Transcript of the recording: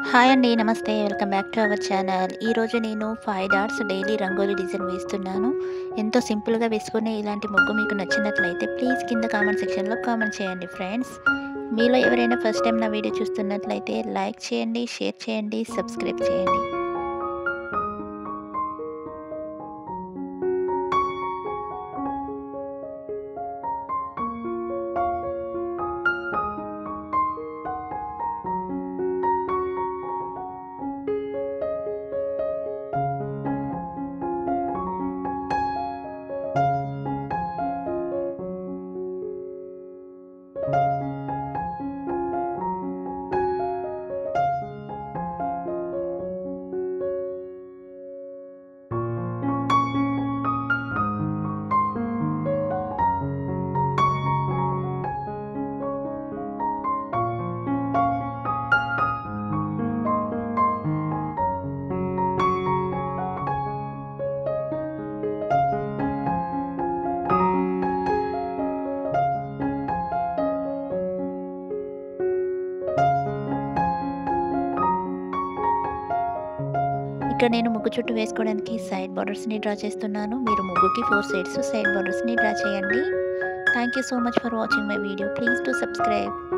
hi అండి నమస్తే welcome back to our channel ఈరోజు నేను five dots daily rangoli design వేస్తున్నాను ఎంతో సింపుల్గా వేసుకునే ఇలాంటి ముగ్గు మీకు నచ్చినట్లయితే ప్లీజ్ కింద కామెంట్ సెక్షన్లో కామెంట్ చేయండి ఫ్రెండ్స్ మీలో ఎవరైనా ఫస్ట్ టైం నా వీడియో చూస్తున్నట్లయితే లైక్ చేయండి షేర్ చేయండి సబ్స్క్రైబ్ చేయండి ఇక్కడ నేను ముగ్గు చుట్టూ వేసుకోవడానికి సైడ్ బార్డర్స్ని డ్రా చేస్తున్నాను మీరు ముగ్గుకి ఫోర్ సైడ్స్ సైడ్ బార్డర్స్ని డ్రా చేయండి thank you so much for watching my video please to subscribe